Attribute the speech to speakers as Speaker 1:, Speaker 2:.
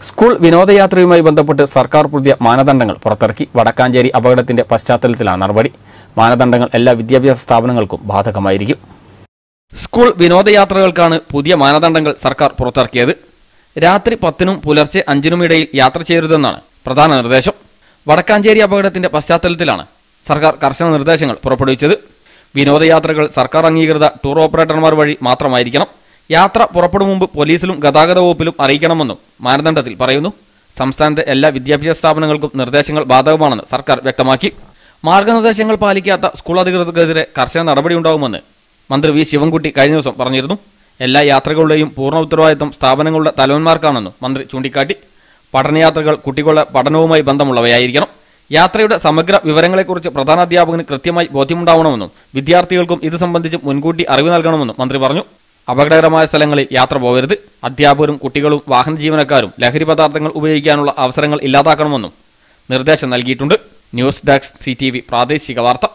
Speaker 1: school വിനോദയാത്രയുമായി ബന്ധപ്പെട്ട് സർക്കാർ പുതിയ മാനദണ്ഡങ്ങൾ പുറത്തിറക്കി വടക്കാഞ്ചേരി അപകടത്തിന്റെ പശ്ചാത്തലത്തിലാണ് നടപടി മാനദണ്ഡങ്ങൾ എല്ലാ വിദ്യാഭ്യാസ സ്ഥാപനങ്ങൾക്കും ബാധകമായിരിക്കും സ്കൂൾ വിനോദയാത്രകൾക്കാണ് പുതിയ മാനദണ്ഡങ്ങൾ സർക്കാർ പുറത്തിറക്കിയത് രാത്രി പത്തിനും പുലർച്ചെ അഞ്ചിനുമിടയിൽ യാത്ര ചെയ്യരുതെന്നാണ് പ്രധാന നിർദ്ദേശം വടക്കാഞ്ചേരി അപകടത്തിന്റെ പശ്ചാത്തലത്തിലാണ് സർക്കാർ കർശന നിർദ്ദേശങ്ങൾ പുറപ്പെടുവിച്ചത് വിനോദയാത്രകൾ സർക്കാർ അംഗീകൃത ടൂർ ഓപ്പറേറ്റർമാർ വഴി മാത്രമായിരിക്കണം യാത്ര പുറപ്പെടും മുമ്പ് പോലീസിലും ഗതാഗത വകുപ്പിലും അറിയിക്കണമെന്നും മാനദണ്ഡത്തിൽ പറയുന്നു സംസ്ഥാനത്തെ എല്ലാ വിദ്യാഭ്യാസ സ്ഥാപനങ്ങൾക്കും നിർദ്ദേശങ്ങൾ ബാധകമാണെന്ന് സർക്കാർ വ്യക്തമാക്കി മാർഗനിർദ്ദേശങ്ങൾ പാലിക്കാത്ത സ്കൂൾ അധികൃതർക്കെതിരെ കർശന നടപടിയുണ്ടാകുമെന്ന് മന്ത്രി വി ശിവൻകുട്ടി കഴിഞ്ഞ ദിവസം പറഞ്ഞിരുന്നു എല്ലാ യാത്രകളുടെയും പൂർണ്ണ ഉത്തരവാദിത്തം സ്ഥാപനങ്ങളുടെ തലവന്മാർക്കാണെന്നും മന്ത്രി ചൂണ്ടിക്കാട്ടി പഠനയാത്രകൾ കുട്ടികളുടെ പഠനവുമായി ബന്ധമുള്ളവയായിരിക്കണം യാത്രയുടെ സമഗ്ര വിവരങ്ങളെക്കുറിച്ച് പ്രധാനാധ്യാപകന് കൃത്യമായി ബോധ്യമുണ്ടാവണമെന്നും വിദ്യാർത്ഥികൾക്കും ഇത് സംബന്ധിച്ച് മുൻകൂട്ടി അറിവ് നൽകണമെന്നും മന്ത്രി പറഞ്ഞു അപകടകരമായ സ്ഥലങ്ങളിൽ യാത്ര പോകരുത് അധ്യാപകരും കുട്ടികളും വാഹന ജീവനക്കാരും ലഹരി പദാർത്ഥങ്ങൾ ഉപയോഗിക്കാനുള്ള അവസരങ്ങൾ ഇല്ലാതാക്കണമെന്നും നിർദ്ദേശം നൽകിയിട്ടുണ്ട് ന്യൂസ് ഡെസ്ക് സി പ്രാദേശിക വാർത്ത